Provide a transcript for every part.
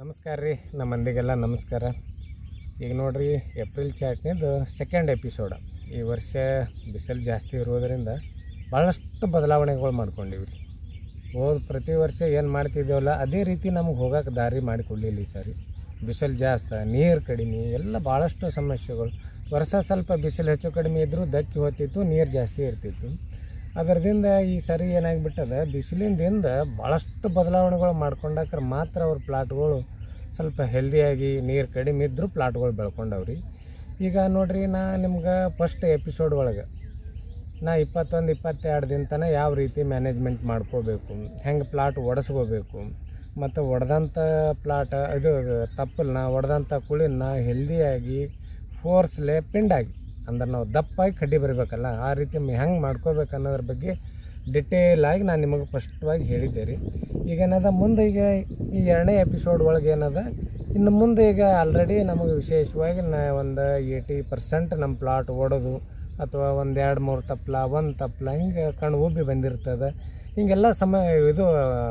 ನಮಸ್ಕಾರ ರೀ ನಮ್ಮ ಮಂದಿಗೆಲ್ಲ ನಮಸ್ಕಾರ ಈಗ ನೋಡ್ರಿ ಏಪ್ರಿಲ್ ಚಾಟ್ನಿದ್ದು ಸೆಕೆಂಡ್ ಎಪಿಸೋಡ ಈ ವರ್ಷ ಬಿಸಿಲು ಜಾಸ್ತಿ ಇರೋದರಿಂದ ಭಾಳಷ್ಟು ಬದಲಾವಣೆಗಳು ಮಾಡ್ಕೊಂಡಿವಿ ರೀ ಹೋದ ಪ್ರತಿ ವರ್ಷ ಏನು ಮಾಡ್ತಿದ್ದೇವಲ್ಲ ಅದೇ ರೀತಿ ನಮಗೆ ಹೋಗೋಕೆ ದಾರಿ ಮಾಡಿಕೊಡ್ಲಿಲ್ಲ ಈ ಸಾರಿ ಬಿಸಿಲು ಜಾಸ್ತಿ ನೀರು ಕಡಿಮೆ ಎಲ್ಲ ಭಾಳಷ್ಟು ಸಮಸ್ಯೆಗಳು ವರ್ಷ ಸ್ವಲ್ಪ ಬಿಸಿಲು ಹೆಚ್ಚು ಕಡಿಮೆ ಇದ್ದರೂ ದಕ್ಕಿ ಹೋಗ್ತಿತ್ತು ನೀರು ಜಾಸ್ತಿ ಇರ್ತಿತ್ತು ಅದರದಿಂದ ಈ ಸರಿ ಏನಾಗ್ಬಿಟ್ಟದ ಬಿಸಿಲಿಂದಿಂದ ಭಾಳಷ್ಟು ಬದಲಾವಣೆಗಳು ಮಾಡ್ಕೊಂಡಾಕ್ರೆ ಮಾತ್ರ ಅವ್ರ ಪ್ಲಾಟ್ಗಳು ಸ್ವಲ್ಪ ಹೆಲ್ದಿಯಾಗಿ ನೀರು ಕಡಿಮೆ ಇದ್ದರೂ ಪ್ಲಾಟ್ಗಳು ಬೆಳ್ಕೊಂಡವ್ರಿ ಈಗ ನೋಡ್ರಿ ನಾ ನಿಮ್ಗೆ ಫಸ್ಟ್ ಎಪಿಸೋಡ್ ಒಳಗೆ ನಾ ಇಪ್ಪತ್ತೊಂದು ಇಪ್ಪತ್ತೆರಡು ದಿನ ತನಕ ಯಾವ ರೀತಿ ಮ್ಯಾನೇಜ್ಮೆಂಟ್ ಮಾಡ್ಕೋಬೇಕು ಹೆಂಗೆ ಪ್ಲಾಟ್ ಒಡೆಸ್ಕೋಬೇಕು ಮತ್ತು ಒಡೆದಂಥ ಪ್ಲಾಟ್ ಇದು ತಪ್ಪಲನ್ನ ಒಡೆದಂಥ ಕುಳಿನ ಹೆಲ್ದಿಯಾಗಿ ಫೋರ್ಸ್ಲೆ ಪಿಂಡಾಗಿ ಅಂದ್ರೆ ನಾವು ದಪ್ಪಾಗಿ ಕಡ್ಡಿ ಬರಬೇಕಲ್ಲ ಆ ರೀತಿ ಹೆಂಗೆ ಮಾಡ್ಕೋಬೇಕು ಅನ್ನೋದ್ರ ಬಗ್ಗೆ ಡಿಟೇಲ್ ಆಗಿ ನಾನು ನಿಮಗೆ ಸ್ಪಷ್ಟವಾಗಿ ಹೇಳಿದ್ದೆ ರೀ ಈಗ ಏನದ ಮುಂದೆ ಈಗ ಈ ಎರಡನೇ ಎಪಿಸೋಡ್ ಒಳಗೆ ಏನದ ಇನ್ನು ಮುಂದೆ ಈಗ ಆಲ್ರೆಡಿ ನಮಗೆ ವಿಶೇಷವಾಗಿ ನಾ ಒಂದು ಏಯ್ಟಿ ಪರ್ಸೆಂಟ್ ನಮ್ಮ ಪ್ಲಾಟ್ ಓಡೋದು ಅಥವಾ ಒಂದು ಎರಡು ಮೂರು ತಪ್ಪಲ ಒಂದು ತಪ್ಪಲ ಹಿಂಗೆ ಕಣ್ಣು ಉಬ್ಬಿ ಬಂದಿರ್ತದೆ ಹಿಂಗೆಲ್ಲ ಸಮಯ ಇದು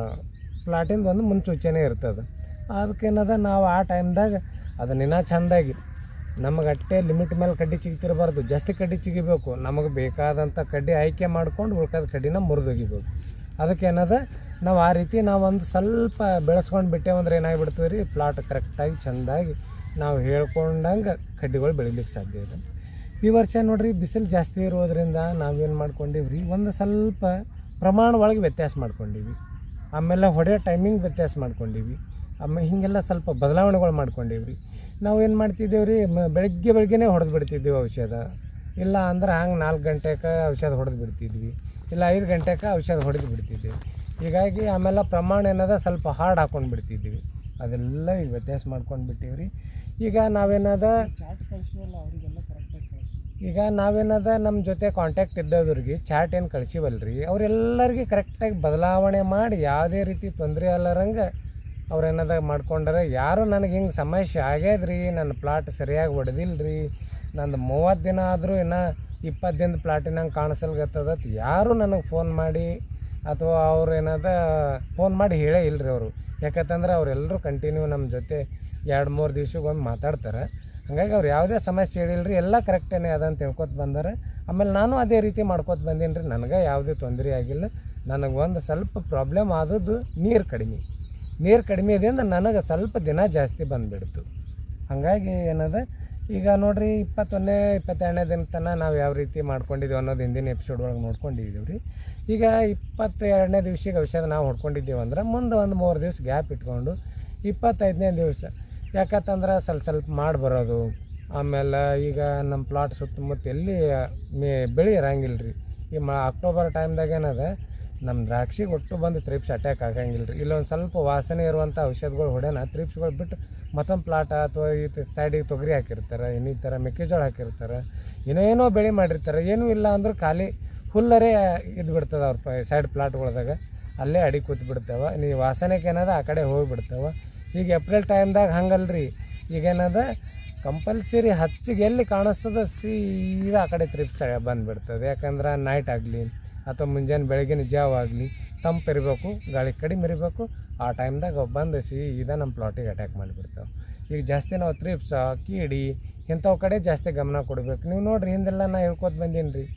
ಪ್ಲಾಟಿಂದ ಒಂದು ಮುನ್ಸೂಚನೆ ಇರ್ತದೆ ಅದಕ್ಕೇನದ ನಾವು ಆ ಟೈಮ್ದಾಗ ಅದನ್ನಿನ್ನ ಚೆಂದಾಗಿ ನಮಗೆ ಅಟ್ಟೆ ಲಿಮಿಟ್ ಮೇಲೆ ಕಡ್ಡಿ ಚಿಗ್ತಿರಬಾರ್ದು ಜಾಸ್ತಿ ಕಡ್ಡಿ ಚಿಗಿಬೇಕು ನಮಗೆ ಬೇಕಾದಂಥ ಕಡ್ಡಿ ಆಯ್ಕೆ ಮಾಡ್ಕೊಂಡು ಉಳ್ಕಾದ ಕಡ್ಡಿನ ಮುರಿದೊಗಿಬೇಕು ಅದಕ್ಕೇನದ ನಾವು ಆ ರೀತಿ ನಾವು ಒಂದು ಸ್ವಲ್ಪ ಬೆಳೆಸ್ಕೊಂಡು ಬಿಟ್ಟೇವಂದ್ರೆ ಏನಾಗ್ಬಿಡ್ತದೆ ರೀ ಪ್ಲಾಟ್ ಕರೆಕ್ಟಾಗಿ ಚೆಂದಾಗಿ ನಾವು ಹೇಳ್ಕೊಂಡಂಗೆ ಕಡ್ಡಿಗಳು ಬೆಳಿಲಿಕ್ಕೆ ಸಾಧ್ಯ ಇದೆ ಈ ವರ್ಷ ನೋಡ್ರಿ ಬಿಸಿಲು ಜಾಸ್ತಿ ಇರೋದ್ರಿಂದ ನಾವೇನು ಮಾಡ್ಕೊಂಡಿವಿ ರೀ ಒಂದು ಸ್ವಲ್ಪ ಪ್ರಮಾಣ ಒಳಗೆ ವ್ಯತ್ಯಾಸ ಮಾಡ್ಕೊಂಡಿವಿ ಆಮೇಲೆ ಹೊಡೆಯೋ ಟೈಮಿಂಗ್ ವ್ಯತ್ಯಾಸ ಮಾಡ್ಕೊಂಡಿವಿ ಆಮೇಲೆ ಹೀಗೆಲ್ಲ ಸ್ವಲ್ಪ ಬದಲಾವಣೆಗಳು ಮಾಡ್ಕೊಂಡಿವಿ ರೀ ನಾವು ಏನು ಮಾಡ್ತಿದ್ದೇವೆ ರೀ ಮ ಬೆಳಗ್ಗೆ ಬೆಳಗ್ಗೆನೇ ಹೊಡೆದು ಬಿಡ್ತಿದ್ದೀವಿ ಔಷಧ ಇಲ್ಲ ಅಂದ್ರೆ ಹಂಗೆ ನಾಲ್ಕು ಗಂಟೆಗೆ ಔಷಧ ಹೊಡೆದು ಬಿಡ್ತಿದ್ವಿ ಇಲ್ಲ ಐದು ಗಂಟೆಗೆ ಔಷಧ ಹೊಡೆದು ಬಿಡ್ತಿದ್ವಿ ಹೀಗಾಗಿ ಆಮೇಲೆ ಪ್ರಮಾಣ ಏನದ ಸ್ವಲ್ಪ ಹಾರ್ಡ್ ಹಾಕೊಂಡು ಬಿಡ್ತಿದ್ವಿ ಅದೆಲ್ಲ ಈಗ ವ್ಯತ್ಯಾಸ ಮಾಡ್ಕೊಂಡು ಬಿಟ್ಟಿವಿ ರೀ ಈಗ ನಾವೇನದ ಚಾಟ್ ಕಳಿಸಿವಲ್ಲ ಅವರಿಗೆಲ್ಲ ಕರೆಕ್ಟಾಗಿ ಕಳಿಸಿ ಈಗ ನಾವೇನದ ನಮ್ಮ ಜೊತೆ ಕಾಂಟ್ಯಾಕ್ಟ್ ಇದ್ದವ್ರಿಗೆ ಚಾಟ್ ಏನು ಕಳಿಸಿವಲ್ರಿ ಅವರೆಲ್ಲರಿಗೆ ಕರೆಕ್ಟಾಗಿ ಬದಲಾವಣೆ ಮಾಡಿ ಯಾವುದೇ ರೀತಿ ತೊಂದರೆ ಅಲ್ಲರಂಗೆ ಅವ್ರೇನದ ಮಾಡ್ಕೊಂಡಾರೆ ಯಾರು ನನಗೆ ಹಿಂಗೆ ಸಮಸ್ಯೆ ಆಗ್ಯದ್ರಿ ನನ್ನ ಪ್ಲಾಟ್ ಸರಿಯಾಗಿ ಹೊಡೆದಿಲ್ಲ ರೀ ನಂದು ಮೂವತ್ತು ದಿನ ಆದರೂ ಇನ್ನು ಇಪ್ಪತ್ತು ದಿನದ ಪ್ಲಾಟಿನಂಗೆ ಕಾಣಿಸಲ್ಗತ್ತದ ಯಾರು ನನಗೆ ಫೋನ್ ಮಾಡಿ ಅಥವಾ ಅವ್ರು ಏನದ ಫೋನ್ ಮಾಡಿ ಹೇಳೇ ಇಲ್ರಿ ಅವರು ಯಾಕಂತಂದ್ರೆ ಅವರೆಲ್ಲರೂ ಕಂಟಿನ್ಯೂ ನಮ್ಮ ಜೊತೆ ಎರಡು ಮೂರು ದಿವ್ಸಕ್ಕೊಮ್ಮೆ ಮಾತಾಡ್ತಾರೆ ಹಂಗಾಗಿ ಅವ್ರು ಯಾವುದೇ ಸಮಸ್ಯೆ ಹೇಳಿಲ್ರಿ ಎಲ್ಲ ಕರೆಕ್ಟೇನೆ ಅದ ಅಂತ ಹೇಳ್ಕೊತ ಬಂದಾರೆ ಆಮೇಲೆ ನಾನು ಅದೇ ರೀತಿ ಮಾಡ್ಕೊತ ಬಂದೀನಿ ರೀ ನನಗೆ ಯಾವುದೇ ತೊಂದರೆ ಆಗಿಲ್ಲ ನನಗೆ ಒಂದು ಸ್ವಲ್ಪ ಪ್ರಾಬ್ಲಮ್ ಆದದ್ದು ನೀರು ಕಡಿಮೆ ನೀರು ಕಡಿಮೆ ಇದೆಯಿಂದ ನನಗೆ ಸ್ವಲ್ಪ ದಿನ ಜಾಸ್ತಿ ಬಂದುಬಿಡ್ತು ಹಾಗಾಗಿ ಏನದ ಈಗ ನೋಡ್ರಿ ಇಪ್ಪತ್ತೊಂದನೇ ಇಪ್ಪತ್ತೆರಡನೇ ದಿನ ತನಕ ನಾವು ಯಾವ ರೀತಿ ಮಾಡ್ಕೊಂಡಿದ್ದೀವಿ ಅನ್ನೋದು ಹಿಂದಿನ ಎಪಿಸೋಡ್ ಒಳಗೆ ನೋಡ್ಕೊಂಡಿದ್ದೀವಿ ರೀ ಈಗ ಇಪ್ಪತ್ತೆರಡನೇ ದಿವ್ಸಕ್ಕೆ ಔಷಧ ನಾವು ಹೊಡ್ಕೊಂಡಿದ್ದೀವಿ ಅಂದ್ರೆ ಮುಂದೆ ಒಂದು ಮೂರು ದಿವ್ಸ ಗ್ಯಾಪ್ ಇಟ್ಕೊಂಡು ಇಪ್ಪತ್ತೈದನೇ ದಿವಸ ಯಾಕಂತಂದ್ರೆ ಸ್ವಲ್ಪ ಸ್ವಲ್ಪ ಮಾಡಿ ಬರೋದು ಆಮೇಲೆ ಈಗ ನಮ್ಮ ಪ್ಲಾಟ್ ಸುತ್ತಮುತ್ತ ಎಲ್ಲಿ ಮೇ ಬೆಳೆ ಇರಂಗಿಲ್ಲ ರೀ ಈ ಮ ಅಕ್ಟೋಬರ್ ಟೈಮ್ದಾಗ ಏನದ ನಮ್ಮ ದ್ರಾಕ್ಷಿಗೆ ಒಟ್ಟು ಬಂದು ತ್ರಿಪ್ಸ್ ಅಟ್ಯಾಕ್ ಆಗಂಗಿಲ್ಲ ರೀ ಇಲ್ಲೊಂದು ಸ್ವಲ್ಪ ವಾಸನೆ ಇರುವಂಥ ಔಷಧಗಳು ಹೊಡೆನ ತ್ರಿಪ್ಸ್ಗಳು ಬಿಟ್ಟು ಮತ್ತೊಂದು ಪ್ಲಾಟ ಅಥವಾ ಈ ಸೈಡಿಗೆ ತೊಗರಿ ಹಾಕಿರ್ತಾರೆ ಇನ್ನಿತರ ಮೆಕ್ಕೆಜೋಳ ಹಾಕಿರ್ತಾರೆ ಏನೇನೋ ಬೆಳೆ ಮಾಡಿರ್ತಾರೆ ಏನೂ ಇಲ್ಲ ಅಂದ್ರೂ ಖಾಲಿ ಹುಲ್ಲರೇ ಇದು ಬಿಡ್ತದೆ ಅವ್ರ ಪ ಸೈಡ್ ಪ್ಲಾಟ್ಗಳ್ದಾಗ ಅಲ್ಲೇ ಅಡಿ ಕೂತ್ ಬಿಡ್ತಾವೆ ನೀವು ವಾಸನೆಗೆ ಏನದ ಆ ಕಡೆ ಹೋಗಿಬಿಡ್ತಾವೆ ಈಗ ಏಪ್ರಿಲ್ ಟೈಮ್ದಾಗ ಹಂಗಲ್ರಿ ಈಗೇನದ ಕಂಪಲ್ಸರಿ ಹಚ್ಚಿಗೆ ಎಲ್ಲಿ ಕಾಣಿಸ್ತದ ಸೀದಾ ಆ ಕಡೆ ತ್ರಿಪ್ಸ್ ಬಂದುಬಿಡ್ತದೆ ಯಾಕಂದ್ರೆ ನೈಟ್ ಆಗಲಿ ಅಥವಾ ಮುಂಜಾನೆ ಬೆಳಗಿನ ಜಾವ ಆಗಲಿ ತಂಪು ಇರಬೇಕು ಗಾಳಿ ಕಡಿಮೆ ಇರಬೇಕು ಆ ಟೈಮ್ದಾಗ ಬಂದು ಸೀದಾ ನಮ್ಮ ಪ್ಲಾಟಿಗೆ ಅಟ್ಯಾಕ್ ಮಾಡಿಬಿಡ್ತಾವೆ ಈಗ ಜಾಸ್ತಿ ನಾವು ತ್ರಿಪ್ಸ ಕೀಡಿ ಇಂಥವು ಕಡೆ ಜಾಸ್ತಿ ಗಮನ ಕೊಡಬೇಕು ನೀವು ನೋಡ್ರಿ ಹಿಂದೆಲ್ಲ ನಾ ಹೇಳ್ಕೊತ ಬಂದೀನಿ ರೀ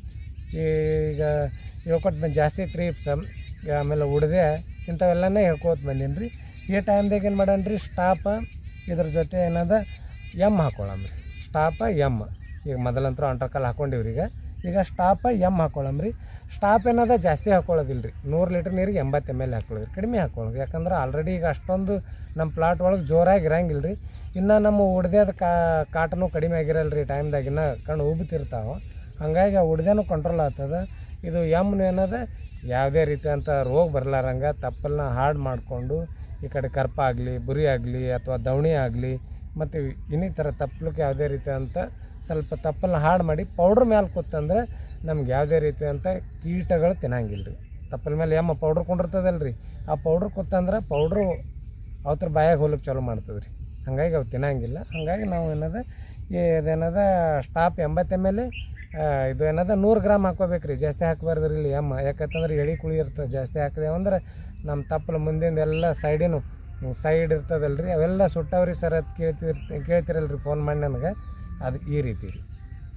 ಈಗ ಹೇಳ್ಕೊತ ಬಂದು ಜಾಸ್ತಿ ತ್ರಿಪ್ಸ ಆಮೇಲೆ ಉಡ್ದೆ ಇಂಥವೆಲ್ಲನೇ ಹೇಳ್ಕೊತ ಬಂದೀನಿ ರೀ ಈ ಟೈಮ್ದಾಗ ಏನು ಮಾಡಣ ರೀ ಸ್ಟಾಪ ಇದ್ರ ಜೊತೆ ಏನದ ಎಮ್ ಹಾಕೊಳ್ಳಮ್ರಿ ಸ್ಟಾಪ ಎಮ್ ಈಗ ಮೊದಲಂತರೂ ಅಂಟರ್ಕಲ್ ಹಾಕೊಂಡಿವ್ರಿ ಈಗ ಈಗ ಸ್ಟಾಪ ಎಮ್ ಹಾಕೊಳ್ಳಮ್ರಿ ಸ್ಟಾಪ್ ಏನದ ಜಾಸ್ತಿ ಹಾಕೊಳ್ಳೋದಿಲ್ಲ ರೀ ನೂರು ಲೀಟ್ರ್ ನೀರಿಗೆ ಎಂಬತ್ತು ಎಮ್ ಎಲ್ ಹಾಕೊಳ್ಳೋದು ಕಡಿಮೆ ಹಾಕೊಳ್ಳೋದು ಯಾಕಂದ್ರೆ ಆಲ್ರೆಡಿ ಈಗ ಅಷ್ಟೊಂದು ನಮ್ಮ ಪ್ಲಾಟ್ ಒಳಗೆ ಜೋರಾಗಿ ಇರಂಗಿಲ್ಲ ರೀ ಇನ್ನು ನಮ್ಮ ಉಡ್ದೇದ ಕಾಟನು ಕಡಿಮೆ ಆಗಿರಲ್ಲ ರೀ ಟೈಮ್ದಾಗ ಇನ್ನು ಕಣ್ಣು ಉಬ್ತಿರ್ತಾವೆ ಹಂಗಾಗಿ ಆ ಉಡ್ದೇನು ಕಂಟ್ರೋಲ್ ಆಗ್ತದೆ ಇದು ಎಮ್ನು ಏನದ ಯಾವುದೇ ರೀತಿಯಂಥ ರೋಗ ಬರಲಾರಂಗೆ ತಪ್ಪಲನ್ನ ಹಾರ್ಡ್ ಮಾಡಿಕೊಂಡು ಈ ಕಡೆ ಕರ್ಪ ಆಗಲಿ ಬುರಿ ಆಗಲಿ ಅಥವಾ ದವಣಿ ಆಗಲಿ ಮತ್ತು ಇನ್ನಿತರ ತಪ್ಪಲಕ್ಕೆ ಯಾವುದೇ ರೀತಿಯಂಥ ಸ್ವಲ್ಪ ತಪ್ಪಲನ್ನ ಹಾಡು ಮಾಡಿ ಪೌಡ್ರ್ ಮೇಲೆ ಕೂತಂದ್ರೆ ನಮ್ಗೆ ಯಾವುದೇ ರೀತಿಯಂಥ ಕೀಟಗಳು ತಿನ್ನಂಗಿಲ್ಲ ರೀ ತಪ್ಪಲ ಮೇಲೆ ಎಮ್ಮ ಪೌಡ್ರ್ ಕೊಂಡಿರ್ತದಲ್ಲ ರೀ ಆ ಪೌಡ್ರ್ ಕೂತಂದ್ರೆ ಪೌಡ್ರು ಅವತ್ರ ಬಾಯಾಗ ಹೋಲಕ್ಕೆ ಚಾಲು ಮಾಡ್ತದೆ ರೀ ಹಾಗಾಗಿ ಅವು ತಿನ್ನಂಗಿಲ್ಲ ಹಾಗಾಗಿ ನಾವು ಏನದ ಈ ಇದೇನದ ಸ್ಟಾಪ್ ಎಂಬತ್ತು ಎಮ್ ಎಲ್ ಇದು ಏನದ ನೂರು ಗ್ರಾಮ್ ಹಾಕೋಬೇಕು ರೀ ಜಾಸ್ತಿ ಹಾಕಬಾರ್ದು ರೀ ಇಲ್ಲಿ ಎಮ್ಮ ಯಾಕಂತಂದ್ರೆ ಎಳಿ ಕುಳಿ ಇರ್ತದೆ ಜಾಸ್ತಿ ಹಾಕಿದೆವು ಅಂದ್ರೆ ನಮ್ಮ ತಪ್ಪಲ ಮುಂದಿಂದ ಎಲ್ಲ ಸೈಡಿನು ಹಿಂಗೆ ಸೈಡ್ ಇರ್ತದಲ್ರಿ ಅವೆಲ್ಲ ಸುಟ್ಟವ್ರಿ ಸರ್ ಅದು ಕೇಳ್ತಿರ್ ಕೇಳ್ತಿರಲ್ರಿ ಫೋನ್ ಮಾಡಿ ನನಗೆ ಅದು ಈ ರೀತಿ ರೀ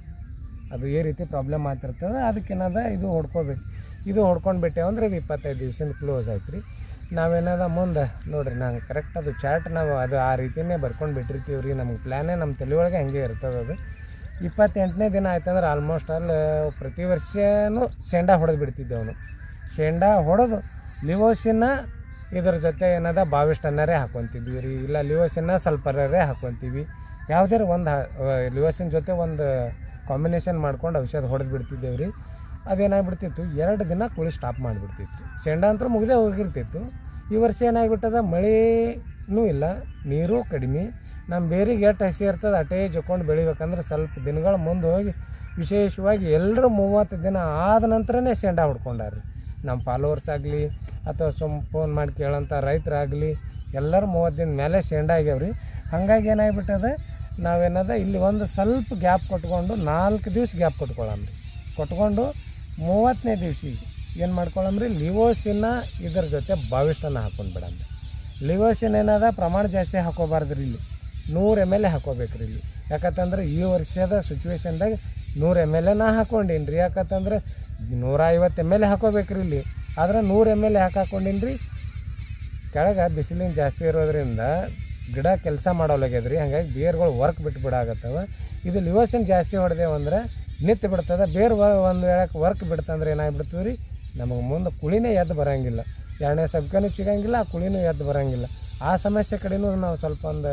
ಅದು ಈ ರೀತಿ ಪ್ರಾಬ್ಲಮ್ ಆಗ್ತಿರ್ತದೆ ಅದಕ್ಕೇನದ ಇದು ಹೊಡ್ಕೋಬೇಕು ಇದು ಹೊಡ್ಕೊಂಡು ಬಿಟ್ಟೆ ಅಂದ್ರೆ ಇದು ಇಪ್ಪತ್ತೈದು ದಿವ್ಸದಿಂದ ಕ್ಲೋಸ್ ಆಯ್ತು ರೀ ನಾವೇನದ ಮುಂದೆ ನೋಡ್ರಿ ನಂಗೆ ಕರೆಕ್ಟ್ ಅದು ಚಾರ್ಟ್ ನಾವು ಅದು ಆ ರೀತಿಯೇ ಬರ್ಕೊಂಡು ಬಿಟ್ಟಿರ್ತೀವಿ ರೀ ನಮ್ಗೆ ಪ್ಲ್ಯಾನೇ ನಮ್ಮ ತಲೆಯೊಳಗೆ ಹಂಗೆ ಇರ್ತದೆ ಅದು ಇಪ್ಪತ್ತೆಂಟನೇ ದಿನ ಆಯ್ತಂದ್ರೆ ಆಲ್ಮೋಸ್ಟ್ ಅಲ್ಲಿ ಪ್ರತಿ ವರ್ಷವೂ ಶೇಂಡ ಹೊಡೆದು ಬಿಡ್ತಿದ್ದೆವನು ಶೇಂಡ ಹೊಡೆದು ಲಿವೋಸಿನ ಇದ್ರ ಜೊತೆ ಏನದ ಬಾವಿಷ್ಟನ್ನರೇ ಹಾಕೊತಿದ್ವಿ ರೀ ಇಲ್ಲ ಲಿವೋಸಿನ ಸ್ವಲ್ಪರೇ ಹಾಕೊತೀವಿ ಯಾವುದಾರು ಒಂದು ಲಿವೋಸಿನ ಜೊತೆ ಒಂದು ಕಾಂಬಿನೇಷನ್ ಮಾಡ್ಕೊಂಡು ಔಷಧ ಹೊಡೆದು ಬಿಡ್ತಿದ್ದೇವೆ ರೀ ಅದೇನಾಗ್ಬಿಡ್ತಿತ್ತು ಎರಡು ದಿನ ಕುಳಿ ಸ್ಟಾಪ್ ಮಾಡಿಬಿಡ್ತಿತ್ತು ಶೇಂಡ ಅಂತೂ ಮುಗಿದೇ ಹೋಗಿರ್ತಿತ್ತು ಈ ವರ್ಷ ಏನಾಗ್ಬಿಟ್ಟದ ಮಳೆನೂ ಇಲ್ಲ ನೀರು ಕಡಿಮೆ ನಮ್ಮ ಬೇರಿಗೆ ಎಷ್ಟು ಹಸಿ ಇರ್ತದೆ ಅಟೇ ಜೊಕೊಂಡು ಬೆಳಿಬೇಕಂದ್ರೆ ಸ್ವಲ್ಪ ದಿನಗಳ ಮುಂದೆ ಹೋಗಿ ವಿಶೇಷವಾಗಿ ಎಲ್ಲರೂ ಮೂವತ್ತು ದಿನ ಆದ ನಂತರನೇ ಶೇಂಡ ಹೊಡ್ಕೊಂಡಾರ್ರಿ ನಮ್ಮ ಫಾಲೋವರ್ಸ್ ಆಗಲಿ ಅಥವಾ ಸುಮ್ ಫೋನ್ ಮಾಡಿ ಕೇಳೋಂಥ ರೈತರಾಗಲಿ ಎಲ್ಲರೂ ಮೂವತ್ತು ದಿನ ಮೇಲೆ ಶೇಂಡ ಆಗ್ಯಾವ್ರಿ ಹಾಗಾಗಿ ಏನಾಗ್ಬಿಟ್ಟದ ನಾವೇನದ ಇಲ್ಲಿ ಒಂದು ಸ್ವಲ್ಪ ಗ್ಯಾಪ್ ಕೊಟ್ಕೊಂಡು ನಾಲ್ಕು ದಿವ್ಸ ಗ್ಯಾಪ್ ಕೊಟ್ಕೊಳ್ಳಮ್ರಿ ಕೊಟ್ಕೊಂಡು ಮೂವತ್ತನೇ ದಿವ್ಸಿಗೆ ಏನು ಮಾಡ್ಕೊಳ್ಳಮ್ರಿ ಲಿವೋಸಿನ ಇದ್ರ ಜೊತೆ ಬಾವಿಷ್ಟನ ಹಾಕೊಂಡು ಬಿಡಮ್ರಿ ಲಿವೋಸಿನ್ ಏನದ ಪ್ರಮಾಣ ಜಾಸ್ತಿ ಹಾಕೋಬಾರ್ದ್ರಿ ಇಲ್ಲಿ ನೂರು ಎಮ್ ಎಲ್ ಎ ಹಾಕೋಬೇಕ್ರಿ ಇಲ್ಲಿ ಯಾಕಂತಂದ್ರೆ ಈ ವರ್ಷದ ಸಿಚುವೇಶನ್ದಾಗ ನೂರು ಎಮ್ ಎಲ್ ಎ ನಾ ಹಾಕೊಂಡೀನಿ ರೀ ಯಾಕಂತಂದ್ರೆ ನೂರ ಐವತ್ತು ಎಮ್ ಎಲ್ ಎ ಹಾಕೋಬೇಕ್ರಿ ಇಲ್ಲಿ ಆದ್ರೆ ನೂರು ಎಮ್ ಎಲ್ ಎ ಹಾಕಿ ಹಾಕೊಂಡಿನಿ ಕೆಳಗೆ ಬಿಸಿಲಿನ ಜಾಸ್ತಿ ಇರೋದ್ರಿಂದ ಗಿಡ ಕೆಲಸ ಮಾಡೋಲಾಗ್ಯದ್ರಿ ಹಾಗಾಗಿ ಬೇರ್ಗಳು ವರ್ಕ್ ಬಿಟ್ಟು ಬಿಡಾಗತ್ತವ ಇದು ಲಿವೋಷನ್ ಜಾಸ್ತಿ ಹೊಡೆದೇವು ಅಂದ್ರೆ ನಿಂತು ಬಿಡ್ತದೆ ಬೇರೆ ಒಂದು ಹೇಳಕ್ಕೆ ವರ್ಕ್ ಬಿಡ್ತಂದ್ರೆ ಏನಾಗ್ಬಿಡ್ತದೆ ರೀ ನಮಗೆ ಮುಂದೆ ಕುಳಿನೇ ಎದ್ದು ಬರೋಂಗಿಲ್ಲ ಎರಡನೇ ಸಬ್ಕನೂ ಸಿಗಂಗಿಲ್ಲ ಆ ಕುಳಿನೂ ಎದ್ದು ಬರೋಂಗಿಲ್ಲ ಆ ಸಮಸ್ಯೆ ಕಡೆನೂ ನಾವು ಸ್ವಲ್ಪ ಒಂದು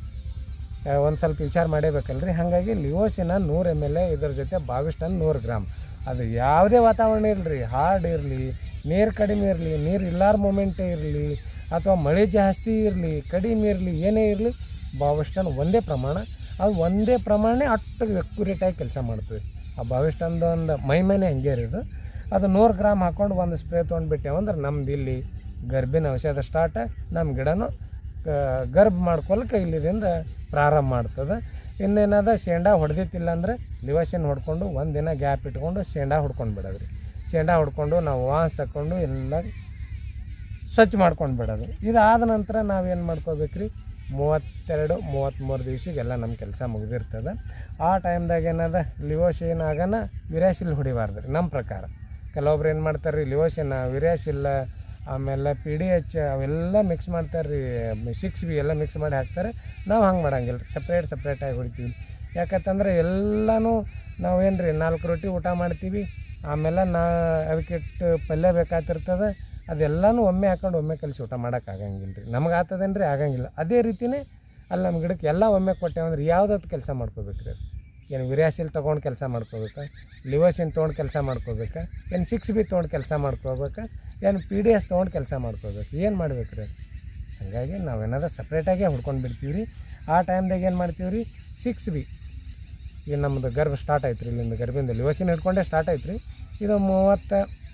ಒಂದು ಸ್ವಲ್ಪ ವಿಚಾರ ಮಾಡೇಬೇಕಲ್ರಿ ಹಾಗಾಗಿ ಲಿವೋಸಿನ ನೂರು ಎಮ್ ಎಲ್ ಎ ಇದ್ರ ಜೊತೆ ಬಾವಿಸ್ಟನ್ ನೂರು ಗ್ರಾಮ್ ಅದು ಯಾವುದೇ ವಾತಾವರಣ ಇರಲಿ ಹಾರ್ಡ್ ಇರಲಿ ನೀರು ಕಡಿಮೆ ಇರಲಿ ನೀರು ಇಲ್ಲಾರ ಮೂಮೆಂಟೇ ಇರಲಿ ಅಥವಾ ಮಳೆ ಜಾಸ್ತಿ ಇರಲಿ ಕಡಿಮೆ ಇರಲಿ ಏನೇ ಇರಲಿ ಬಾವಿಸ್ಟನ್ ಒಂದೇ ಪ್ರಮಾಣ ಅದು ಒಂದೇ ಪ್ರಮಾಣ ಅಷ್ಟು ಎಕ್ಯುರೇಟಾಗಿ ಕೆಲಸ ಮಾಡ್ತದೆ ಆ ಬಾವಿಸ್ಟನ್ದು ಒಂದು ಮೈಮೇನೆ ಹಂಗೆ ಇರೋದು ಅದು ನೂರು ಗ್ರಾಮ್ ಹಾಕ್ಕೊಂಡು ಒಂದು ಸ್ಪ್ರೇ ತೊಗೊಂಡ್ಬಿಟ್ಟೆವು ಅಂದ್ರೆ ನಮ್ದು ಇಲ್ಲಿ ಗರ್ಭಿನ ಔಷಧ ಸ್ಟಾರ್ಟ್ ನಮ್ಮ ಗಿಡನೂ ಕ- ಗರ್ಭ ಮಾಡ್ಕೊಳಕ್ಕೆ ಇಲ್ಲಿದಿಂದ ಪ್ರಾರಂಭ ಮಾಡ್ತದೆ ಇನ್ನೇನದ ಶೇಂಡಾ ಹೊಡೆದಿತ್ತಿಲ್ಲ ಅಂದ್ರೆ ಲಿವಶನ್ ಹೊಡ್ಕೊಂಡು ಒಂದು ದಿನ ಗ್ಯಾಪ್ ಇಟ್ಕೊಂಡು ಶೇಂಡಾ ಹೊಡ್ಕೊಂಡು ಬಿಡೋದ್ರಿ ಶೇಂಡಾ ಹೊಡ್ಕೊಂಡು ನಾವು ವಾಸ್ ತಗೊಂಡು ಎಲ್ಲ ಸ್ವಚ್ಛ ಮಾಡ್ಕೊಂಡು ಬಿಡೋದು ಇದಾದ ನಂತರ ನಾವೇನು ಮಾಡ್ಕೋಬೇಕ್ರಿ ಮೂವತ್ತೆರಡು ಮೂವತ್ತ್ಮೂರು ದಿವ್ಸಿಗೆಲ್ಲ ನಮ್ಮ ಕೆಲಸ ಮುಗಿದಿರ್ತದೆ ಆ ಟೈಮ್ದಾಗ ಏನದ ಲಿವೋಶಿನ್ ಆಗನ ವಿರಾಶಿಲ್ ಹೊಡಿಬಾರ್ದು ರೀ ನಮ್ಮ ಪ್ರಕಾರ ಕೆಲವೊಬ್ರು ಏನು ಮಾಡ್ತಾರೆ ರೀ ಲಿವೋಶಿನ ವಿರಾಶಿಲ್ಲ ಆಮೇಲೆ ಪಿ ಡಿ ಎಚ್ ಅವೆಲ್ಲ ಮಿಕ್ಸ್ ಮಾಡ್ತಾರೆ ರೀ ಸಿಕ್ಸ್ ಬಿ ಎಲ್ಲ ಮಿಕ್ಸ್ ಮಾಡಿ ಹಾಕ್ತಾರೆ ನಾವು ಹಂಗೆ ಮಾಡಂಗಿಲ್ಲ ರೀ ಸಪ್ರೇಟ್ ಸಪ್ರೇಟಾಗಿ ಹೊಡಿತೀವಿ ಯಾಕಂತಂದ್ರೆ ಎಲ್ಲನೂ ನಾವೇನು ರೀ ನಾಲ್ಕು ರೊಟ್ಟಿ ಊಟ ಮಾಡ್ತೀವಿ ಆಮೇಲೆ ನಾ ಅದಕ್ಕಿಟ್ಟು ಪಲ್ಯ ಬೇಕಾತಿರ್ತದೆ ಅದೆಲ್ಲನೂ ಒಮ್ಮೆ ಹಾಕೊಂಡು ಒಮ್ಮೆ ಕಲಿಸಿ ಊಟ ಮಾಡೋಕೆ ಆಗಂಗಿಲ್ಲ ರೀ ನಮ್ಗೆ ಆಗ್ತದೇನು ರೀ ಆಗಂಗಿಲ್ಲ ಅದೇ ರೀತಿನೇ ಅಲ್ಲಿ ನಮ್ಮ ಗಿಡಕ್ಕೆ ಎಲ್ಲ ಒಮ್ಮೆ ಕೊಟ್ಟೇವಂದ್ರೆ ಯಾವ್ದಾದ್ರು ಕೆಲಸ ಮಾಡ್ಕೋಬೇಕು ರೀ ಅದು ಏನು ವಿರಾಸಿಲ್ ತೊಗೊಂಡು ಕೆಲಸ ಮಾಡ್ಕೋಬೇಕಾ ಲಿವೋಸಿನ್ ತೊಗೊಂಡು ಕೆಲಸ ಮಾಡ್ಕೋಬೇಕಾ ಏನು ಸಿಕ್ಸ್ ಬಿ ತೊಗೊಂಡು ಕೆಲಸ ಮಾಡ್ಕೋಬೇಕಾ ಏನು ಪಿ ಡಿ ಎಸ್ ತೊಗೊಂಡು ಕೆಲಸ ಮಾಡ್ಕೋಬೇಕು ಏನು ಮಾಡ್ಬೇಕು ರೀ ಹಾಗಾಗಿ ನಾವೇನಾದ್ರು ಸಪ್ರೇಟಾಗೇ ಹೊಡ್ಕೊಂಡು ಬಿಡ್ತೀವಿ ರೀ ಆ ಟೈಮ್ದಾಗ ಏನು ಮಾಡ್ತೀವಿ ರೀ ಸಿಕ್ಸ್ ಬಿ ಈಗ ನಮ್ಮದು ಗರ್ಭ ಸ್ಟಾರ್ಟ್ ಆಯ್ತು ರೀ ಇಲ್ಲಿಂದ ಗರ್ಭಿಂದ ಲಿವೋಸಿನ್ ಹಿಡ್ಕೊಂಡೇ ಸ್ಟಾರ್ಟ್ ಆಯ್ತು ರೀ ಇದು ಮೂವತ್ತ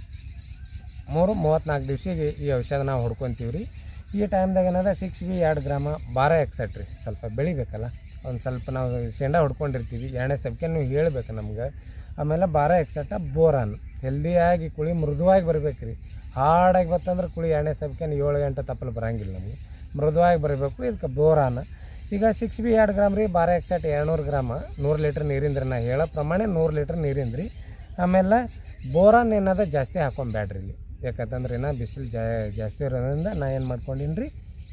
ಮೂರು ಮೂವತ್ತ್ನಾಲ್ಕು ದಿವ್ಸಿಗೆ ಈ ಔಷಧ ನಾವು ಹೊಡ್ಕೊತೀವಿ ರೀ ಈ ಟೈಮ್ದಾಗ ಏನದ ಸಿಕ್ಸ್ ಬಿ ಎರಡು ಗ್ರಾಮ ಬಾರ ಎಕ್ಸೆಟ್ ರೀ ಸ್ವಲ್ಪ ಬೆಳಿಬೇಕಲ್ಲ ಒಂದು ಸ್ವಲ್ಪ ನಾವು ಶೇಂಡ ಹೊಡ್ಕೊಂಡಿರ್ತೀವಿ ಎರಡನೇ ಸಬ್ಕೆ ನೀವು ಹೇಳ್ಬೇಕು ನಮ್ಗೆ ಆಮೇಲೆ ಬಾರ ಎಕ್ಸೆಟ ಬೋರಾನ್ ಹೆಲ್ದಿಯಾಗಿ ಕುಳಿ ಮೃದುವಾಗಿ ಬರ್ಬೇಕು ರೀ ಹಾರ್ಡಾಗಿ ಬತ್ತಂದ್ರೆ ಕುಳಿ ಎರಡನೇ ಸಬ್ಕೆ ಏಳು ಗಂಟೆ ತಪ್ಪಲು ಬರಂಗಿಲ್ಲ ನಮಗೆ ಮೃದುವಾಗಿ ಬರಬೇಕು ಇದಕ್ಕೆ ಬೋರಾನ್ ಈಗ ಸಿಕ್ಸ್ ಬಿ ಎರಡು ಗ್ರಾಮ್ ರೀ ಬಾರ ಎಕ್ಸೆಟ್ ಎರಡುನೂರು ಗ್ರಾಮ ನೂರು ಲೀಟ್ರ್ ನೀರಿಂದ ನಾ ಹೇಳೋ ಪ್ರಮಾಣ ನೂರು ಲೀಟ್ರ್ ನೀರಿಂದ ರೀ ಆಮೇಲೆ ಬೋರಾನ್ ಏನದ ಜಾಸ್ತಿ ಹಾಕೊಂಬೇಡ್ರಿ ಇಲ್ಲಿ ಯಾಕಂತಂದ್ರೆ ಏನೋ ಬಿಸಿಲು ಜಾ ಜಾಸ್ತಿ ಇರೋದ್ರಿಂದ ನಾ ಏನು ಮಾಡ್ಕೊಂಡೀನಿ ರೀ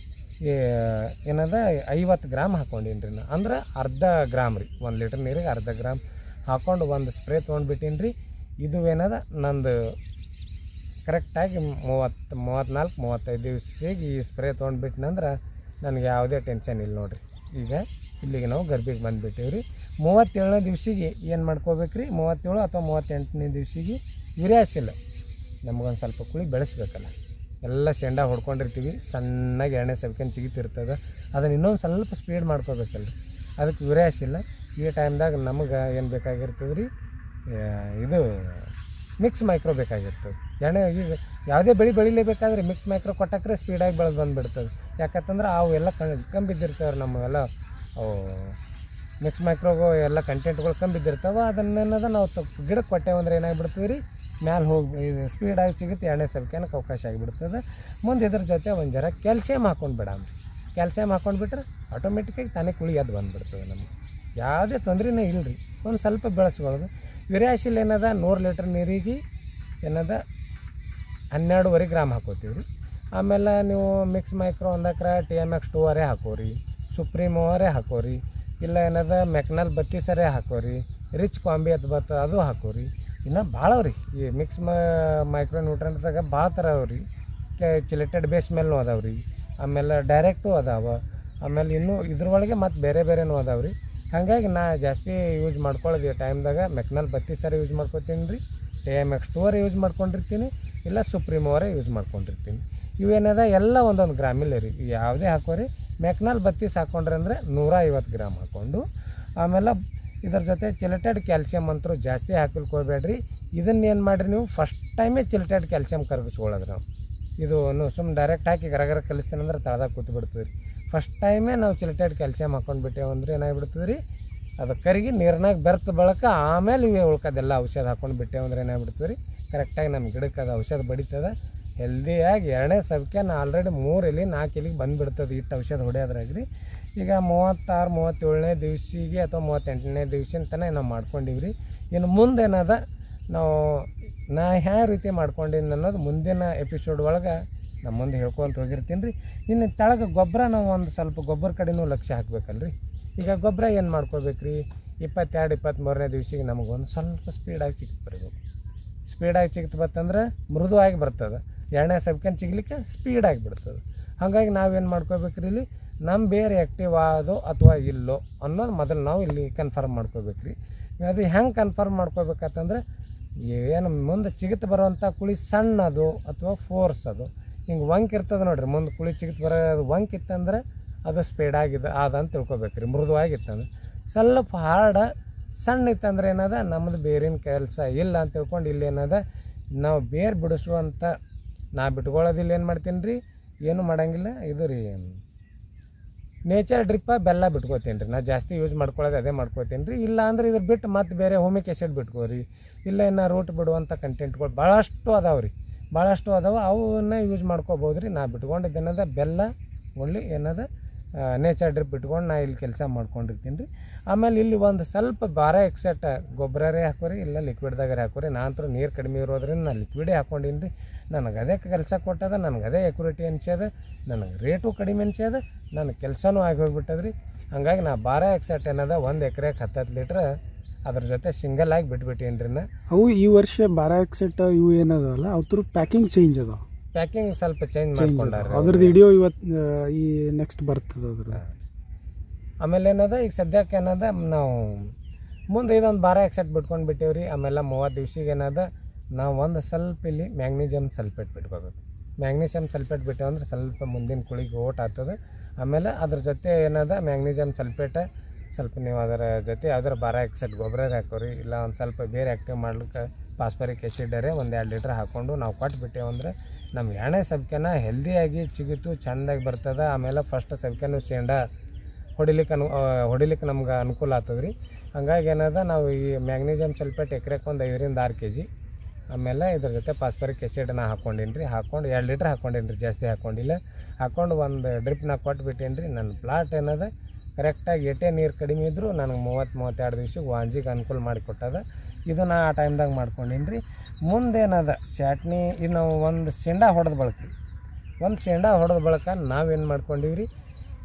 ಏನದ ಐವತ್ತು ಗ್ರಾಮ್ ಹಾಕೊಂಡೀನಿ ರೀ ನಾ ಅಂದ್ರೆ ಅರ್ಧ ಗ್ರಾಮ್ ರೀ ಒಂದು ಲೀಟ್ರ್ ನೀರಿಗೆ ಅರ್ಧ ಗ್ರಾಮ್ ಹಾಕೊಂಡು ಒಂದು ಸ್ಪ್ರೇ ತೊಗೊಂಡ್ಬಿಟ್ಟೀನಿ ರೀ ಇದು ಏನದ ನಂದು ಕರೆಕ್ಟಾಗಿ ಮೂವತ್ತು ಮೂವತ್ತ್ನಾಲ್ಕು ಮೂವತ್ತೈದು ದಿವ್ಸಿಗೆ ಈ ಸ್ಪ್ರೇ ತೊಗೊಂಡ್ಬಿಟ್ನಂದ್ರೆ ನನಗೆ ಯಾವುದೇ ಟೆನ್ಷನ್ ಇಲ್ಲ ನೋಡ್ರಿ ಈಗ ಇಲ್ಲಿಗೆ ನಾವು ಗರ್ಭಿಗೆ ಬಂದುಬಿಟ್ಟಿವಿ ರೀ ಮೂವತ್ತೇಳನೇ ದಿವ್ಸಿಗೆ ಏನು ಮಾಡ್ಕೋಬೇಕು ರೀ ಮೂವತ್ತೇಳು ಅಥವಾ ಮೂವತ್ತೆಂಟನೇ ದಿವ್ಸಿಗೆ ಯುರಿಯಾಸಿಲ್ಲ ನಮಗೊಂದು ಸ್ವಲ್ಪ ಕುಳಿ ಬೆಳೆಸ್ಬೇಕಲ್ಲ ಎಲ್ಲ ಶೇಂಡ ಹೊಡ್ಕೊಂಡಿರ್ತೀವಿ ಸಣ್ಣಗೆ ಎಣ್ಣೆ ಸಬ್ಕೆನ್ ಚಿಗಿತಿರ್ತದೆ ಅದನ್ನು ಇನ್ನೊಂದು ಸ್ವಲ್ಪ ಸ್ಪೀಡ್ ಮಾಡ್ಕೋಬೇಕಲ್ಲ ರೀ ಅದಕ್ಕೆ ಯುರಿಯಾಸಿಲ್ಲ ಈ ಟೈಮ್ದಾಗ ನಮಗೆ ಏನು ಬೇಕಾಗಿರ್ತದೆ ರೀ ಆ, ಇದು ಮಿಕ್ಸ್ ಮೈಕ್ರೋ ಬೇಕಾಗಿರ್ತದೆ ಎಣ್ಣೆ ಈಗ ಯಾವುದೇ ಬೆಳೆ ಬೆಳಿಲೇಬೇಕಾದ್ರೆ ಮಿಕ್ಸ್ ಮೈಕ್ರೋ ಕೊಟ್ಟಕ್ರೆ ಸ್ಪೀಡಾಗಿ ಬೆಳೆದು ಬಂದುಬಿಡ್ತದೆ ಯಾಕಂತಂದ್ರೆ ಅವು ಎಲ್ಲ ಕಂಬಿದ್ದಿರ್ತವೆ ನಮ್ಮ ಎಲ್ಲ ಅವು ಮಿಕ್ಸ್ ಮೈಕ್ರೋಗು ಎಲ್ಲ ಕಂಟೆಂಟ್ಗಳು ಕಮ್ಮಿ ಬಿದ್ದಿರ್ತಾವೆ ಅದನ್ನೇನದ ನಾವು ತ ಗಿಡಕ್ಕೆ ಕೊಟ್ಟೇವೆ ಅಂದ್ರೆ ಏನಾಗ್ಬಿಡ್ತದೆ ರೀ ಮ್ಯಾಲೆ ಹೋಗಿ ಇದು ಸ್ಪೀಡಾಗಿ ಸಿಗುತ್ತೆ ಎಣ್ಣೆ ಸಬ್ಕೇನಕ್ಕೆ ಅವಕಾಶ ಆಗಿಬಿಡ್ತದೆ ಮುಂದೆ ಇದ್ರ ಜೊತೆ ಒಂದು ಜರ ಕ್ಯಾಲ್ಸಿಯಮ್ ಹಾಕೊಂಡು ಬಿಡಾಮ್ರಿ ಕ್ಯಾಲ್ಸಿಯಮ್ ಹಾಕೊಂಡ್ಬಿಟ್ರೆ ಆಟೋಮೆಟಿಕ್ಕಾಗಿ ತಾನೇ ಕುಳಿ ಎದ್ದು ಬಂದುಬಿಡ್ತದೆ ನಮಗೆ ಯಾವುದೇ ತೊಂದರೆನೇ ಇಲ್ಲ ರೀ ಒಂದು ಸ್ವಲ್ಪ ಬೆಳೆಸ್ಕೊಳ್ಳೋದು ವಿರ್ಯಾಶಿಲ್ ಏನದ ನೂರು ಲೀಟ್ರ್ ನೀರಿಗೆ ಏನದ ಹನ್ನೆರಡುವರೆ ಗ್ರಾಮ್ ಹಾಕೋತೀವಿ ರೀ ಆಮೇಲೆ ನೀವು ಮಿಕ್ಸ್ ಮೈಕ್ರೋ ಒಂದಕ್ರ ಟಿ ಎಮ್ ಎಕ್ಸ್ ಟೂವರೇ ಹಾಕೋರಿ ಸುಪ್ರೀಮೋವರೇ ಹಾಕೋರಿ ಇಲ್ಲ ಏನದ ಮೆಕ್ನಲ್ ಬತ್ತೀಸರೇ ಹಾಕೋರಿ ರಿಚ್ ಕಾಂಬಿ ಅಂತ ಬರ್ತದೆ ಅದು ಹಾಕೋರಿ ಇನ್ನು ಭಾಳ ಅವ ರೀ ಈ ಮಿಕ್ಸ್ ಮೈಕ್ರೋ ನ್ಯೂಟ್ರನ್ಸ್ದಾಗ ಭಾಳ ಥರ ಅವ ರೀ ಕೆ ಚಿಲೆಟೆಡ್ ಬೇಸ್ ಮೇಲೂ ಅದಾವ ರೀ ಆಮೇಲೆ ಡೈರೆಕ್ಟು ಅದಾವ ಆಮೇಲೆ ಇನ್ನೂ ಇದ್ರೊಳಗೆ ಮತ್ತು ಬೇರೆ ಬೇರೆನೂ ಅದಾವ ರೀ ಹಾಗಾಗಿ ನಾ ಜಾಸ್ತಿ ಯೂಸ್ ಮಾಡ್ಕೊಳ್ಳೋದು ಈ ಟೈಮ್ದಾಗ ಮೆಕ್ನಲ್ ಬತ್ತಿ ಸರ ಯೂಸ್ ಮಾಡ್ಕೊತೀನಿ ರೀ ಟಿ ಎಮ್ ಎಕ್ಸ್ ಟೂವರೇ ಯೂಸ್ ಮಾಡ್ಕೊಂಡಿರ್ತೀನಿ ಇಲ್ಲ ಸುಪ್ರೀಮೋವರೇ ಯೂಸ್ ಮಾಡ್ಕೊಂಡಿರ್ತೀನಿ ಇವೇನದ ಎಲ್ಲ ಒಂದೊಂದು ಗ್ರಾಮಿಲ್ಲ ರೀ ಯಾವುದೇ ಹಾಕೋರಿ ಮೆಕ್ನಲ್ ಬತ್ತೀಸ್ ಹಾಕೊಂಡ್ರೆ ಅಂದರೆ ನೂರ ಐವತ್ತು ಗ್ರಾಮ್ ಹಾಕ್ಕೊಂಡು ಆಮೇಲೆ ಇದ್ರ ಜೊತೆ ಚಿಲೆಟೆಡ್ ಕ್ಯಾಲ್ಸಿಯಮ್ ಅಂತೂ ಜಾಸ್ತಿ ಹಾಕಲಿಕ್ಕೆ ಹೋಗ್ಬೇಡ್ರಿ ಇದನ್ನ ಏನು ಮಾಡಿರಿ ನೀವು ಫಸ್ಟ್ ಟೈಮೇ ಚಿಲೆಟೆಡ್ ಕ್ಯಾಲ್ಸಿಯಮ್ ಕರಗಿಸ್ಕೊಳ್ಳೋದು ನಾವು ಇದು ಸುಮ್ಮನೆ ಡೈರೆಕ್ಟ್ ಹಾಕಿ ಗರಗರ ಕಲಿಸ್ತೀನಿ ಅಂದ್ರೆ ತಳದಾಗ ಕೂತು ಬಿಡ್ತದೆ ರೀ ಫಸ್ಟ್ ಟೈಮೇ ನಾವು ಚಿಲೆಟೆಡ್ ಕ್ಯಾಲ್ಸಿಯಮ್ ಹಾಕೊಂಡ್ಬಿಟ್ಟೇವು ಅಂದ್ರೆ ಏನಾಗ್ಬಿಡ್ತದೆ ರೀ ಅದು ಕರಗಿ ನೀರ್ನಾಗ ಬೆರ್ತ ಬಳಕ ಆಮೇಲೆ ಇವೆ ಉಳ್ಕೋದೆಲ್ಲ ಔಷಧ ಹಾಕೊಂಡು ಬಿಟ್ಟೇವು ಅಂದ್ರೆ ಏನಾಗ್ಬಿಡ್ತದೆ ರೀ ಕರೆಕ್ಟಾಗಿ ನಮ್ಮ ಗಿಡಕ್ಕೆ ಅದು ಔಷಧ ಬಡಿತದ ಹೆಲ್ದಿಯಾಗಿ ಎರಡನೇ ಸಬ್ಕೆ ನಾ ಆಲ್ರೆಡಿ ಮೂರು ಎಲೆ ನಾಲ್ಕು ಎಲೆಗೆ ಬಂದುಬಿಡ್ತದೆ ಇಟ್ಟು ಔಷಧ ಹೊಡೆಯೋದ್ರಾಗ ರೀ ಈಗ ಮೂವತ್ತಾರು ಮೂವತ್ತೇಳನೇ ದಿವ್ಸಿಗೆ ಅಥವಾ ಮೂವತ್ತೆಂಟನೇ ದಿವ್ಸಿನ ತನಕ ನಾವು ಮಾಡ್ಕೊಂಡಿವಿ ರೀ ಇನ್ನು ಮುಂದೇನದ ನಾವು ನಾ ಯಾವ ರೀತಿ ಮಾಡ್ಕೊಂಡಿನಿ ಅನ್ನೋದು ಮುಂದಿನ ಎಪಿಸೋಡ್ ಒಳಗೆ ನಮ್ಮ ಮುಂದೆ ಹೇಳ್ಕೊಂತ ಹೋಗಿರ್ತೀನಿ ರೀ ಇನ್ನು ತೆಳಗೆ ಗೊಬ್ಬರ ನಾವು ಒಂದು ಸ್ವಲ್ಪ ಗೊಬ್ಬರ ಕಡೆನೂ ಲಕ್ಷ್ಯ ಹಾಕ್ಬೇಕಲ್ರಿ ಈಗ ಗೊಬ್ಬರ ಏನು ಮಾಡ್ಕೋಬೇಕು ರೀ ಇಪ್ಪತ್ತೆರಡು ಇಪ್ಪತ್ತ್ಮೂರನೇ ದಿವ್ಸಿಗೆ ನಮಗೊಂದು ಸ್ವಲ್ಪ ಸ್ಪೀಡಾಗಿ ಚಿಕ್ಕ ಬರಬೇಕು ಸ್ಪೀಡಾಗಿ ಚಿಕ್ತು ಬತ್ತಂದ್ರೆ ಮೃದುವಾಗಿ ಬರ್ತದೆ ಎಣ್ಣೆ ಸಬ್ಕನ್ ಚಿಗ್ಲಿಕ್ಕೆ ಸ್ಪೀಡಾಗಿ ಬಿಡ್ತದೆ ಹಾಗಾಗಿ ನಾವೇನು ಮಾಡ್ಕೋಬೇಕ್ರಿ ಇಲ್ಲಿ ನಮ್ಮ ಬೇರೆ ಆ್ಯಕ್ಟಿವ್ ಆದೋ ಅಥವಾ ಇಲ್ಲೋ ಅನ್ನೋದು ಮೊದಲು ನಾವು ಇಲ್ಲಿ ಕನ್ಫರ್ಮ್ ಮಾಡ್ಕೋಬೇಕ್ರಿ ಅದು ಹೆಂಗೆ ಕನ್ಫರ್ಮ್ ಮಾಡ್ಕೋಬೇಕಂತಂದ್ರೆ ಏನು ಮುಂದೆ ಚಿಗಿತ್ ಬರುವಂಥ ಕುಳಿ ಸಣ್ಣದು ಅಥವಾ ಫೋರ್ಸ್ ಅದು ಹಿಂಗೆ ವಂಕ್ ಇರ್ತದೆ ನೋಡ್ರಿ ಮುಂದೆ ಕುಳಿ ಚಿಗಿತ್ ಬರೋದು ವಂಕ್ ಇತ್ತಂದ್ರೆ ಅದು ಸ್ಪೀಡಾಗಿದೆ ಆದ ಅಂತ ತಿಳ್ಕೊಬೇಕ್ರಿ ಮೃದುವಾಗಿತ್ತಂದ್ರೆ ಸ್ವಲ್ಪ ಹಾರ್ಡ ಸಣ್ಣ ಇತ್ತಂದ್ರೆ ಏನದ ನಮ್ಮದು ಬೇರಿನ ಕೆಲಸ ಇಲ್ಲ ಅಂತ ತಿಳ್ಕೊಂಡು ಇಲ್ಲಿ ಏನದ ನಾವು ಬೇರೆ ಬಿಡಿಸುವಂಥ ನಾ ಬಿಟ್ಕೊಳ್ಳೋದಿಲ್ಲ ಏನು ಮಾಡ್ತೀನಿ ರೀ ಏನು ಮಾಡಂಗಿಲ್ಲ ಇದು ರೀ ನೇಚರ್ ಡ್ರಿಪ್ಪ ಬೆಲ್ಲ ಬಿಟ್ಕೋತೀನಿ ರೀ ನಾ ಜಾಸ್ತಿ ಯೂಸ್ ಮಾಡ್ಕೊಳ್ಳೋದು ಅದೇ ಮಾಡ್ಕೋತೀನಿ ರೀ ಇಲ್ಲ ಅಂದ್ರೆ ಇದ್ರ ಬಿಟ್ಟು ಮತ್ತೆ ಬೇರೆ ಹೋಮಿಕ್ ಆ್ಯಸಿಡ್ ಬಿಟ್ಕೋರಿ ಇಲ್ಲ ಇನ್ನು ರೂಟ್ ಬಿಡುವಂಥ ಕಂಟೆಂಟ್ಗಳು ಭಾಳಷ್ಟು ಅದಾವೆ ರೀ ಭಾಳಷ್ಟು ಅದಾವೆ ಅವನ್ನ ಯೂಸ್ ಮಾಡ್ಕೋಬೋದು ರೀ ನಾ ಬಿಟ್ಕೊಂಡಿದ್ದು ಏನದ ಬೆಲ್ಲ ಒಳ್ಳೆ ಏನದ ನೇಚರ್ ಡ್ರಿಪ್ ಇಟ್ಕೊಂಡು ನಾ ಇಲ್ಲಿ ಕೆಲಸ ಮಾಡ್ಕೊಂಡಿರ್ತೀನಿ ರೀ ಆಮೇಲೆ ಇಲ್ಲಿ ಒಂದು ಸ್ವಲ್ಪ ಭಾರ ಎಕ್ಸೆಟ್ ಗೊಬ್ಬರರೇ ಹಾಕೋರಿ ಇಲ್ಲ ಲಿಕ್ವಿಡ್ದಾಗರೆ ಹಾಕೋರಿ ನಾ ಅಂತೂ ನೀರು ಕಡಿಮೆ ಇರೋದ್ರಿಂದ ನಾನು ಲಿಕ್ವಿಡೇ ಹಾಕೊಂಡೀನಿ ರೀ ನನಗೆ ಅದೇ ಕೆಲಸ ಕೊಟ್ಟದ ನನಗೆ ಅದೇ ಎಕ್ಯುರಿಟಿ ಅನ್ಸ್ಯದ ನನಗೆ ರೇಟು ಕಡಿಮೆ ಅನ್ಸ್ಯದ ನನ್ನ ಕೆಲಸನೂ ಆಗಿ ಹೋಗ್ಬಿಟ್ಟದ ರೀ ಹಂಗಾಗಿ ನಾ ಭಾರ ಎಕ್ಸೆಟ್ ಏನದ ಒಂದು ಎಕರೆಗೆ ಹತ್ತತ್ತು ಲೀಟ್ರ್ ಅದ್ರ ಜೊತೆ ಸಿಂಗಲ್ ಆಗಿ ಬಿಟ್ಬಿಟ್ಟೀನಿ ರೀ ನಾ ಅವು ಈ ವರ್ಷ ಬಾರಾ ಎಕ್ಸೆಟ್ ಇವು ಏನದಲ್ಲ ಅವ್ರ ಪ್ಯಾಕಿಂಗ್ ಚೇಂಜ್ ಅದಾವ ಪ್ಯಾಕಿಂಗ್ ಸ್ವಲ್ಪ ಚೇಂಜ್ ಚೇಂಜ್ ಮಾಡ್ಕೊಂಡಾರ ಅದ್ರದ್ದು ವಿಡಿಯೋ ಇವತ್ತು ಈ ನೆಕ್ಸ್ಟ್ ಬರ್ತದೆ ಅದ್ರ ಆಮೇಲೆ ಏನದ ಈಗ ಸದ್ಯಕ್ಕೆ ಏನದ ನಾವು ಮುಂದೆ ಇದೊಂದು ಬಾರ ಎಕ್ಸೆಟ್ ಬಿಟ್ಕೊಂಡು ಬಿಟ್ಟೇವ್ರಿ ಆಮೇಲೆ ಮೂವತ್ತು ದಿವ್ಸಿಗೆ ಏನದ ನಾವು ಒಂದು ಸ್ವಲ್ಪ ಇಲ್ಲಿ ಮ್ಯಾಗ್ನೀಸಿಯಮ್ ಸಲ್ಫೇಟ್ ಬಿಟ್ಕೋಬೇಕು ಮ್ಯಾಗ್ನೀಸಿಯಮ್ ಸಲ್ಫೇಟ್ ಬಿಟ್ಟೇವೆ ಅಂದ್ರೆ ಸ್ವಲ್ಪ ಮುಂದಿನ ಕುಳಿಗೆ ಓಟ್ ಆಗ್ತದೆ ಆಮೇಲೆ ಅದ್ರ ಜೊತೆ ಏನದ ಮ್ಯಾಗ್ನೀಸಿಯಮ್ ಸಲ್ಫೇಟ್ ಸ್ವಲ್ಪ ನೀವು ಅದರ ಜೊತೆ ಯಾವ್ದಾರ ಬಾರ ಎಕ್ಸೆಟ್ ಗೊಬ್ಬರ ಹಾಕೋರಿ ಇಲ್ಲ ಒಂದು ಸ್ವಲ್ಪ ಬೇರೆ ಆ್ಯಕ್ಟಿವ್ ಮಾಡ್ಲಿಕ್ಕೆ ಪಾಸ್ಪರಿಕ್ ಆ್ಯಸಿಡರೇ ಒಂದು ಎರಡು ಲೀಟ್ರ್ ಹಾಕ್ಕೊಂಡು ನಾವು ಕೊಟ್ಬಿಟ್ಟೇವು ಅಂದ್ರೆ ನಮ್ಮ ಎಣ್ಣೆ ಸಬ್ಕೆನ ಹೆಲ್ದಿಯಾಗಿ ಚಿಗಿತು ಚೆಂದಾಗಿ ಬರ್ತದೆ ಆಮೇಲೆ ಫಸ್ಟ್ ಸಬ್ಕೆನೂ ಶೇಂಡ ಹೊಡಿಲಿಕ್ಕೆ ಅನು ಹೊಡಿಲಿಕ್ಕೆ ನಮ್ಗೆ ಅನುಕೂಲ ಆಗ್ತದೆ ರೀ ಹಂಗಾಗಿ ಏನದ ನಾವು ಈ ಮ್ಯಾಗ್ನೀಸಿಯಮ್ ಸಲ್ಫೇಟ್ ಎಕರೆಗೆ ಒಂದು ಐದರಿಂದ ಆರು ಕೆ ಜಿ ಆಮೇಲೆ ಇದ್ರ ಜೊತೆ ಪಾಸ್ಪರಿಕ್ ಆ್ಯಸಿಡ್ನ ಹಾಕ್ಕೊಂಡೀನಿ ರೀ ಹಾಕ್ಕೊಂಡು ಎರಡು ಲೀಟ್ರ್ ಹಾಕ್ಕೊಂಡೀನಿ ರೀ ಜಾಸ್ತಿ ಹಾಕ್ಕೊಂಡಿಲ್ಲ ಹಾಕ್ಕೊಂಡು ಒಂದು ಡ್ರಿಪ್ನ ಕೊಟ್ಬಿಟ್ಟೀನಿ ರೀ ನನ್ನ ಪ್ಲಾಟ್ ಏನದ ಕರೆಕ್ಟಾಗಿ ಎಟೇ ನೀರು ಕಡಿಮೆ ಇದ್ದರೂ ನನಗೆ ಮೂವತ್ತು ಮೂವತ್ತೆರಡು ದಿವ್ಸಕ್ಕೆ ವಾಂಜಿಗೆ ಅನುಕೂಲ ಮಾಡಿಕೊಟ್ಟದ ಇದು ನಾ ಆ ಟೈಮ್ದಾಗ ಮಾಡ್ಕೊಂಡೀನಿ ರೀ ಮುಂದೇನದ ಚಟ್ನಿ ಇದು ನಾವು ಒಂದು ಶೇಂಡ ಹೊಡೆದ ಬಳಕ ಒಂದು ಶೇಂಡ ಹೊಡೆದ ಬಳಕ ನಾವೇನು ಮಾಡ್ಕೊಂಡಿವಿ ರೀ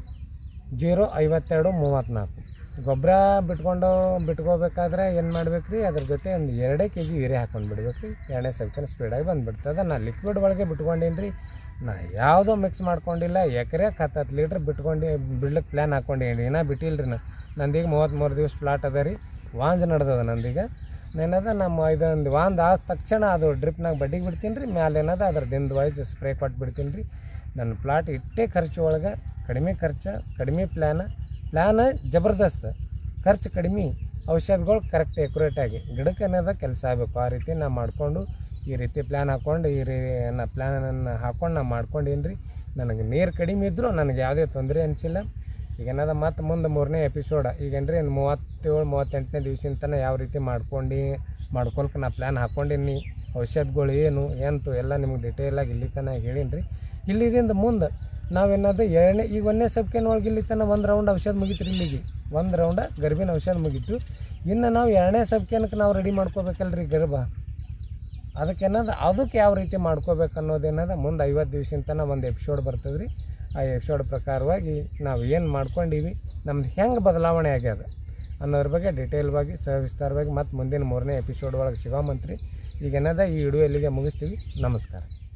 ಜೀರೋ ಐವತ್ತೆರಡು ಮೂವತ್ತ್ನಾಲ್ಕು ಗೊಬ್ಬರ ಬಿಟ್ಕೊಂಡು ಬಿಟ್ಕೋಬೇಕಾದ್ರೆ ಏನು ಮಾಡ್ಬೇಕು ರೀ ಅದ್ರ ಜೊತೆ ಒಂದು ಎರಡೇ ಕೆ ಜಿ ಹೀರೆ ಹಾಕೊಂಡು ಬಿಡ್ಬೇಕು ರೀ ಎರಡನೇ ಸೆಕೆಂಡ್ ಸ್ಪೀಡಾಗಿ ಬಂದುಬಿಡ್ತದೆ ನಾ ಲಿಕ್ವಿಡ್ ಒಳಗೆ ಬಿಟ್ಕೊಂಡೀನಿ ರೀ ನಾ ಯಾವುದೋ ಮಿಕ್ಸ್ ಮಾಡ್ಕೊಂಡಿಲ್ಲ ಎಕರೆಗೆ ಹತ್ತು ಲೀಟ್ರ್ ಬಿಟ್ಕೊಂಡು ಬಿಡ್ಲಿಕ್ಕೆ ಪ್ಲ್ಯಾನ್ ಹಾಕ್ಕೊಂಡೀನಿ ಇನ್ನೂ ಬಿಟ್ಟಿಲ್ಲ ರೀ ನಾ ನಂದೀಗ ಮೂವತ್ತ್ಮೂರು ದಿವ್ಸ ಪ್ಲಾಟ್ ಅದ ರೀ ವಾಂಜ್ ನಡೆದದ ನಂದೀಗ ಏನದ ನಮ್ಮ ಇದೊಂದು ವಾಂದ್ ಆದ ತಕ್ಷಣ ಅದು ಡ್ರಿಪ್ನಾಗ ಬಡ್ಡಿಗೆ ಬಿಡ್ತೀನಿ ರೀ ಮ್ಯಾಲೆ ಏನದ ಅದ್ರ ದಿಂದ ವೈಸ್ ಸ್ಪ್ರೇ ಕೊಟ್ಟು ಬಿಡ್ತೀನಿ ರೀ ನನ್ನ ಪ್ಲಾಟ್ ಇಟ್ಟೇ ಖರ್ಚು ಒಳಗೆ ಕಡಿಮೆ ಖರ್ಚು ಕಡಿಮೆ ಪ್ಲ್ಯಾನ ಪ್ಲ್ಯಾನ ಜಬರ್ದಸ್ತ್ ಖರ್ಚು ಕಡಿಮೆ ಔಷಧಗಳು ಕರೆಕ್ಟ್ ಆಗಿ ಗಿಡಕ್ಕೆ ಏನದ ಕೆಲಸ ಆಗಬೇಕು ಆ ರೀತಿ ನಾ ಮಾಡಿಕೊಂಡು ಈ ರೀತಿ ಪ್ಲ್ಯಾನ್ ಹಾಕ್ಕೊಂಡು ಈ ರೀ ನಾ ಪ್ಲ್ಯಾನನ್ನು ಹಾಕ್ಕೊಂಡು ನಾ ಮಾಡ್ಕೊಂಡೀನಿ ರೀ ನನಗೆ ನೀರು ಕಡಿಮೆ ಇದ್ದರೂ ನನಗೆ ಯಾವುದೇ ತೊಂದರೆ ಅನಿಸಿಲ್ಲ ಈಗ ಏನದ ಮತ್ತು ಮುಂದೆ ಮೂರನೇ ಎಪಿಸೋಡ ಈಗೇನ್ರಿ ಇನ್ನು ಮೂವತ್ತೇಳು ಮೂವತ್ತೆಂಟನೇ ದಿವ್ಸಿನ ತನಕ ಯಾವ ರೀತಿ ಮಾಡ್ಕೊಂಡು ಮಾಡ್ಕೊಳಕ್ಕೆ ನಾ ಪ್ಲ್ಯಾನ್ ಹಾಕ್ಕೊಂಡಿನಿ ಔಷಧಗಳು ಏನು ಎಂತು ಎಲ್ಲ ನಿಮ್ಗೆ ಡಿಟೇಲಾಗಿ ಇಲ್ಲಿ ತನಕ ಹೇಳೀನಿ ರೀ ಇಲ್ಲಿದಿಂದ ಮುಂದೆ ನಾವೇನದು ಎರಡನೇ ಈಗ ಒಂದನೇ ಸಬ್ಕೇನ್ ಒಳಗೆ ಇಲ್ಲಿ ತನಕ ಒಂದು ರೌಂಡ್ ಔಷಧ ಮುಗೀತು ರೀ ಇಲ್ಲಿಗೆ ಒಂದು ರೌಂಡ ಗರ್ಭಿನ ಔಷಧ ಮುಗೀತು ಇನ್ನು ನಾವು ಎರಡನೇ ಸಬ್ಕೇನಕ್ಕೆ ನಾವು ರೆಡಿ ಮಾಡ್ಕೋಬೇಕಲ್ರಿ ಗರ್ಭ ಅದಕ್ಕೆ ಏನದ ಅದಕ್ಕೆ ಯಾವ ರೀತಿ ಮಾಡ್ಕೋಬೇಕು ಅನ್ನೋದೇನದ ಮುಂದೆ ಐವತ್ತು ದಿವ್ಸಿನ ತನಕ ಒಂದು ಎಪಿಸೋಡ್ ಬರ್ತದೆ ರೀ ಆ ಎಪಿಸೋಡ್ ಪ್ರಕಾರವಾಗಿ ನಾವು ಏನು ಮಾಡ್ಕೊಂಡೀವಿ ನಮ್ದು ಹೆಂಗೆ ಬದಲಾವಣೆ ಆಗ್ಯದ ಅನ್ನೋದ್ರ ಬಗ್ಗೆ ಡಿಟೇಲ್ವಾಗಿ ಸವಿಸ್ತಾರವಾಗಿ ಮತ್ತು ಮುಂದಿನ ಮೂರನೇ ಎಪಿಸೋಡ್ ಒಳಗೆ ಸಿಗೋಮಂತ್ರಿ ಈಗ ಏನದ ಈ ವಿಡಿಯೋ ಇಲ್ಲಿಗೆ ಮುಗಿಸ್ತೀವಿ ನಮಸ್ಕಾರ